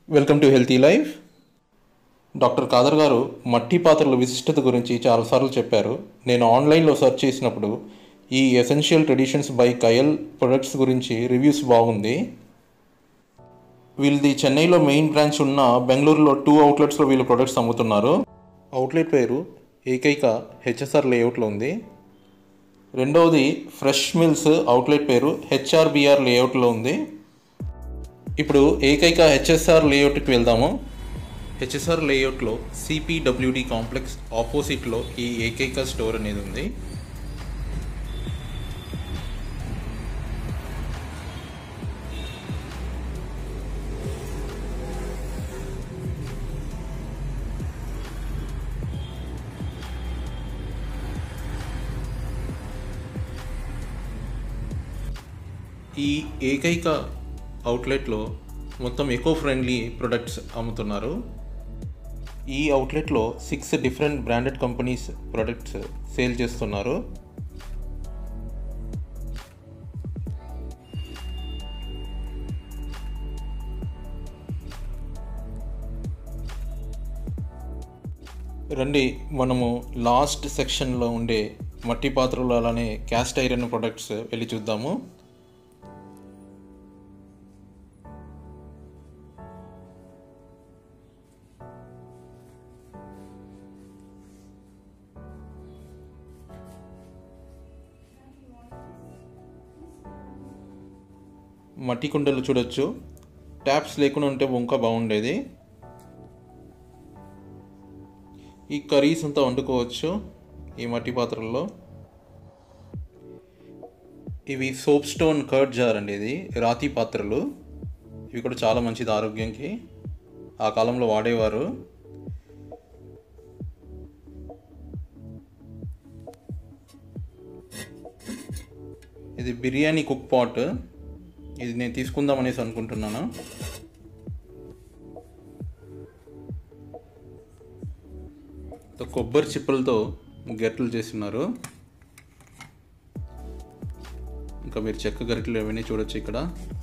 welcome to healthy life doctor Khader గారు మట్టి పాత్రల విశిష్టత గురించి చాలాసార్లు చెప్పారు నేను ఆన్లైన్లో సెర్చ్ చేసినప్పుడు ఈ essential traditions by Kayal products గురించి రివ్యూస్ బాగుంది వీళ్ళది చెన్నైలో మెయిన్ బ్రాంచ్ ఉన్న బెంగళూరులో టూ అవుట్లెట్స్లో వీళ్ళు ప్రొడక్ట్స్ అమ్ముతున్నారు అవుట్లెట్ పేరు ఏకైక హెచ్ఎస్ఆర్ లేఅవుట్లో ఉంది రెండవది ఫ్రెష్ మిల్స్ అవుట్లెట్ పేరు హెచ్ఆర్బిఆర్ లేఅవుట్లో ఉంది ఇప్పుడు ఏకైక హెచ్ఎస్ఆర్ లేఅవుట్కి వెళ్దాము హెచ్ఎస్ఆర్ లేఅవుట్లో సిపిడబ్ల్యూడి కాంప్లెక్స్ ఆపోజిట్లో ఈ ఏకైక స్టోర్ అనేది ఉంది ఈ ఏకైక అవుట్లెట్లో మొత్తం ఎకో ఫ్రెండ్లీ ప్రొడక్ట్స్ అమ్ముతున్నారు ఈ అవుట్లెట్లో six different branded companies products sale చేస్తున్నారు రండి మనము లాస్ట్ సెక్షన్లో ఉండే మట్టి పాత్రలు అలానే క్యాస్ట్ ఐరన్ ప్రొడక్ట్స్ వెళ్ళి చూద్దాము మట్టి కుండలు చూడొచ్చు ట్యాప్స్ లేకుండా ఉంటే వంక బాగుండేది ఈ కర్రీస్ అంతా వండుకోవచ్చు ఈ మట్టి పాత్రల్లో ఇవి సోప్ స్టోన్ కర్డ్ జార్ అండి ఇది రాతి పాత్రలు ఇవి కూడా చాలా మంచిది ఆరోగ్యానికి ఆ కాలంలో వాడేవారు ఇది బిర్యానీ కుక్ పాట్ ఇది నేను తీసుకుందాం అనేసి అనుకుంటున్నాను కొబ్బరి చిప్పలతో గరిటెలు చేస్తున్నారు ఇంకా మీరు చెక్క గరిటెలు అవన్నీ చూడొచ్చు ఇక్కడ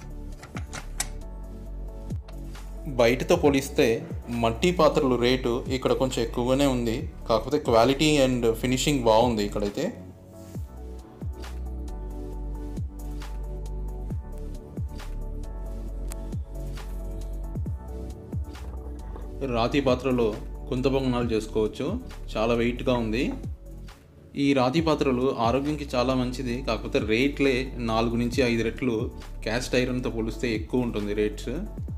బయటతో పోలిస్తే మట్టి పాత్రలు రేటు ఇక్కడ కొంచెం ఎక్కువగానే ఉంది కాకపోతే క్వాలిటీ అండ్ ఫినిషింగ్ బాగుంది ఇక్కడైతే రాతి పాత్రలో కుంత పొంగనాలు చేసుకోవచ్చు చాలా వెయిట్గా ఉంది ఈ రాతి పాత్రలు ఆరోగ్యానికి చాలా మంచిది కాకపోతే రేట్లే నాలుగు నుంచి ఐదు రెట్లు క్యాస్ట్ ఐరన్తో పోలిస్తే ఎక్కువ ఉంటుంది రేట్స్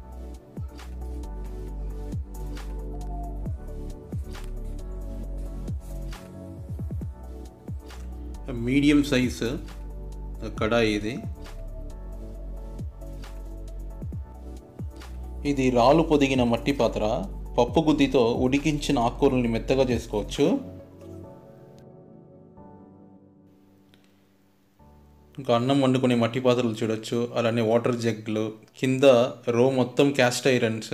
మీడియం సైజ్ కడాయి ఇది ఇది రాళ్ళు పొదిగిన మట్టి పాత్ర పప్పు గుద్దితో ఉడికించిన ఆకుకూరల్ని మెత్తగా చేసుకోవచ్చు ఇంకా అన్నం వండుకునే మట్టి పాత్రలు చూడొచ్చు అలానే వాటర్ జగ్లు కింద రో మొత్తం క్యాస్ట్ ఐరన్స్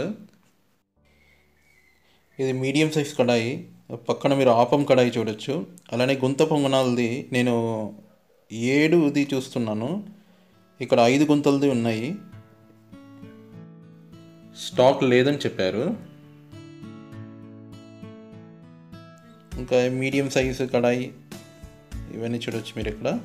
ఇది మీడియం సైజ్ కడాయి పక్కన మీరు ఆపం కడాయి చూడొచ్చు అలానే గుంత పొంగనాలది నేను ఏడుది చూస్తున్నాను ఇక్కడ ఐదు గుంతలది ఉన్నాయి స్టాక్ లేదని చెప్పారు ఇంకా మీడియం సైజు కడాయి ఇవన్నీ చూడొచ్చు మీరు ఇక్కడ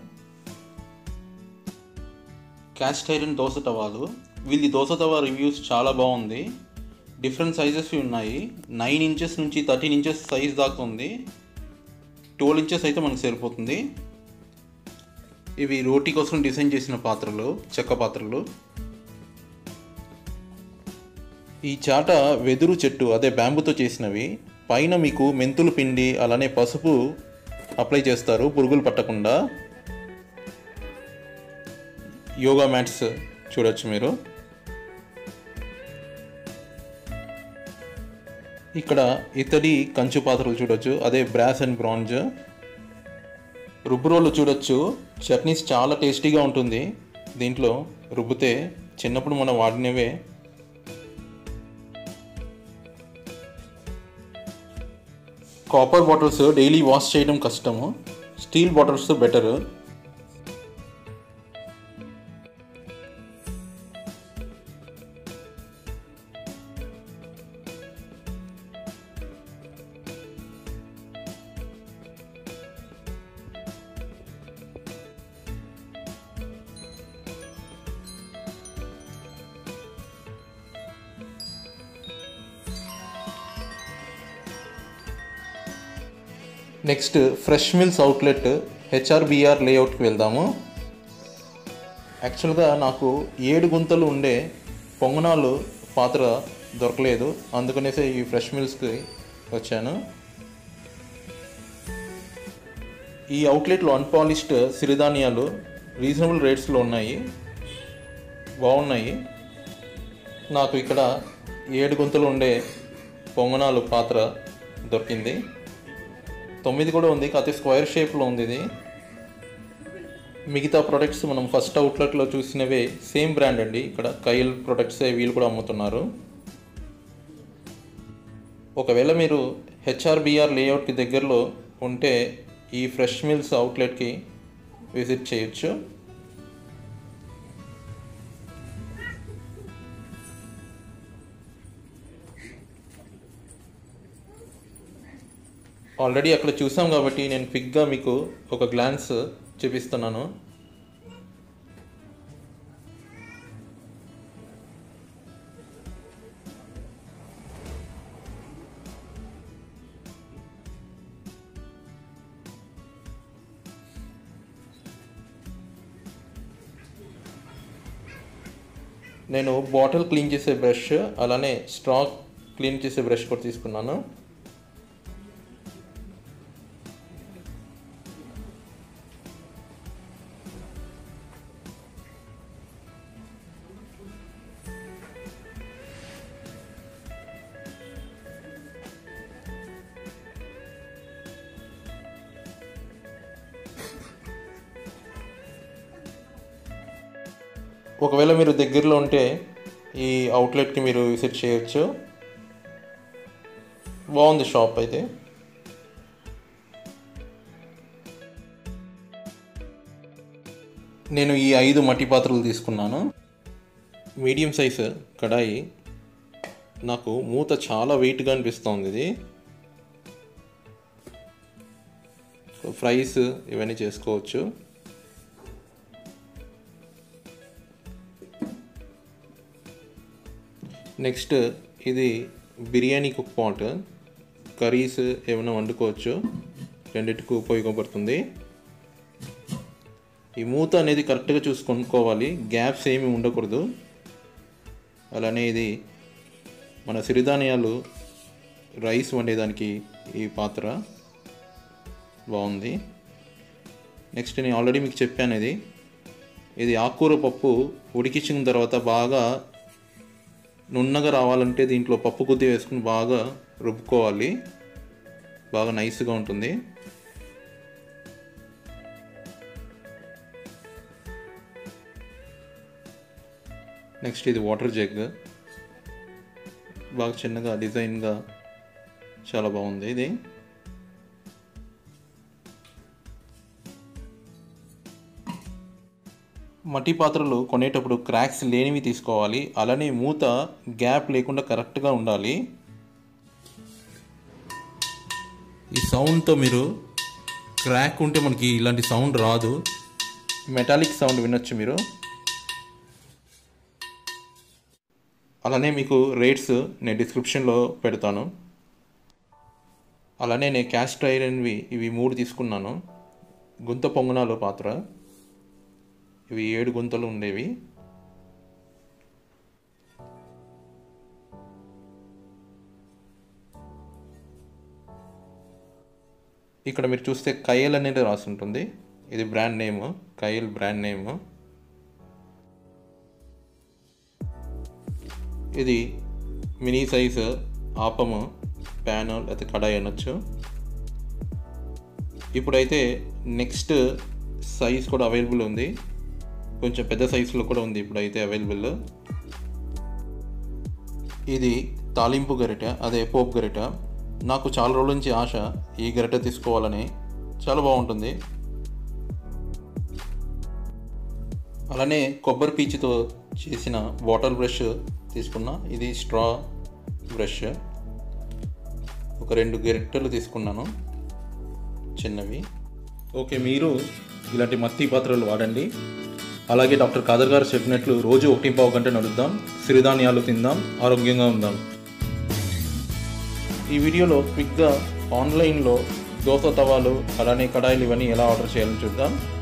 క్యాస్ట్ ఐరన్ దోశ తవాలు వీళ్ళది దోశ తవా రివ్యూస్ చాలా బాగుంది డిఫరెంట్ సైజెస్ ఉన్నాయి నైన్ ఇంచెస్ నుంచి థర్టీన్ ఇంచెస్ సైజ్ దాకా ఉంది ట్వెల్వ్ ఇంచెస్ అయితే మనకు సరిపోతుంది ఇవి రోటీ కోసం డిజైన్ చేసిన పాత్రలు చెక్క పాత్రలు ఈ చాట వెదురు చెట్టు అదే బ్యాంబుతో చేసినవి పైన మీకు మెంతులు పిండి అలానే పసుపు అప్లై చేస్తారు పురుగులు పట్టకుండా యోగా మ్యాట్స్ చూడొచ్చు మీరు ఇక్కడ ఇతడి కంచు పాత్రలు చూడొచ్చు అదే బ్రాస్ అండ్ బ్రాంజ్ రుబ్బురోళ్ళు చూడొచ్చు చట్నీస్ చాలా టేస్టీగా ఉంటుంది దీంట్లో రుబ్బితే చిన్నప్పుడు మనం వాడినవే కాపర్ బాటిల్స్ డైలీ వాష్ చేయడం కష్టము steel bottles better next fresh mills outlet HRBR లేఅవుట్కి వెళ్దాము యాక్చువల్గా నాకు ఏడు గుంతలు ఉండే పొంగనాలు పాత్ర దొరకలేదు అందుకనేసి ఈ ఫ్రెష్ మిల్స్కి వచ్చాను ఈ అవుట్లెట్లో అన్పాలిష్డ్ సిరిధాన్యాలు రీజనబుల్ రేట్స్లో ఉన్నాయి బాగున్నాయి నాకు ఇక్కడ ఏడు గుంతలు ఉండే పొంగనాలు పాత్ర దొరికింది తొమ్మిది కూడా ఉంది కాకపోతే స్క్వేర్ షేప్లో ఉంది ఇది మిగతా ప్రొడక్ట్స్ మనం ఫస్ట్ అవుట్లెట్లో చూసినవే సేమ్ బ్రాండ్ అండి ఇక్కడ కైల్ ప్రొడక్ట్సే వీళ్ళు కూడా అమ్ముతున్నారు ఒకవేళ మీరు హెచ్ఆర్బిఆర్ లేఅవుట్కి దగ్గరలో ఉంటే ఈ ఫ్రెష్ మిల్స్ అవుట్లెట్కి విజిట్ చేయొచ్చు ఆల్రెడీ అక్కడ చూసాం కాబట్టి నేను క్విక్గా మీకు ఒక గ్లాన్స్ చూపిస్తున్నాను నేను బాటిల్ క్లీన్ చేసే బ్రష్ అలానే స్ట్రా క్లీన్ చేసే బ్రష్ కూడా తీసుకున్నాను ఒకవేళ మీరు దగ్గరలో ఉంటే ఈ అవుట్లెట్కి మీరు విజిట్ చేయొచ్చు బాగుంది షాప్ అయితే నేను ఈ ఐదు మట్టి పాత్రలు తీసుకున్నాను మీడియం సైజ్ కడాయి నాకు మూత చాలా వెయిట్గా అనిపిస్తుంది ఇది ఫ్రైస్ ఇవన్నీ చేసుకోవచ్చు నెక్స్ట్ ఇది బిర్యానీ కుక్ పాట్ కర్రీస్ ఏమైనా వండుకోవచ్చు రెండింటికి ఉపయోగపడుతుంది ఈ మూత అనేది కరెక్ట్గా చూసి కొనుక్కోవాలి గ్యాప్స్ ఏమి ఉండకూడదు అలానే ఇది మన సిరిధాన్యాలు రైస్ వండేదానికి ఈ పాత్ర బాగుంది నెక్స్ట్ నేను ఆల్రెడీ మీకు చెప్పాను ఇది ఇది ఆకుకూర పప్పు ఉడికించిన తర్వాత బాగా నున్నగా రావాలంటే దీంట్లో పప్పు కొద్ది వేసుకుని బాగా రుబ్బుకోవాలి బాగా నైస్గా ఉంటుంది నెక్స్ట్ ఇది వాటర్ జగ్ బాగా చిన్నగా డిజైన్గా చాలా బాగుంది ఇది మట్టి పాత్రలు కొనేటప్పుడు క్రాక్స్ లేనివి తీసుకోవాలి అలానే మూత గ్యాప్ లేకుండా కరెక్ట్గా ఉండాలి ఈ సౌండ్తో మీరు క్రాక్ ఉంటే మనకి ఇలాంటి సౌండ్ రాదు మెటాలిక్ సౌండ్ వినొచ్చు మీరు అలానే మీకు రేట్స్ నేను డిస్క్రిప్షన్లో పెడతాను అలానే నేను క్యాస్ట్ ఐరన్వి ఇవి మూడు తీసుకున్నాను గుంత పొంగనాలు పాత్ర ఇవి ఏడు గుంతలు ఉండేవి ఇక్కడ మీరు చూస్తే కయల్ అనేది రాసి ఉంటుంది ఇది brand name Kayal brand name ఇది మినీ సైజ్ ఆపము ప్యాన్ లేకపోతే కడాయి అనొచ్చు ఇప్పుడైతే నెక్స్ట్ సైజ్ కూడా అవైలబుల్ ఉంది కొంచెం పెద్ద సైజులో కూడా ఉంది ఇప్పుడైతే అవైలబుల్ ఇది తాలింపు గరిట అదే పోపు గరిట నాకు చాలా రోజుల నుంచి ఆశ ఈ గరిట తీసుకోవాలని చాలా బాగుంటుంది అలానే కొబ్బరి పీచుతో చేసిన వాటర్ బ్రష్ తీసుకున్నా ఇది స్ట్రా బ్రష్ ఒక రెండు గరిటెలు తీసుకున్నాను చిన్నవి ఓకే మీరు ఇలాంటి మత్తి పాత్రలు వాడండి అలాగే డాక్టర్ కాదర్ గారు చెప్పినట్లు రోజు ఒకటి పావు గంట నడుద్దాం సిరిధాన్యాలు తిందాం ఆరోగ్యంగా ఉందాం ఈ వీడియోలో క్విక్గా ఆన్లైన్లో దోశ తవాలు అలానే కడాయిలు ఇవన్నీ ఎలా ఆర్డర్ చేయాలని చూద్దాం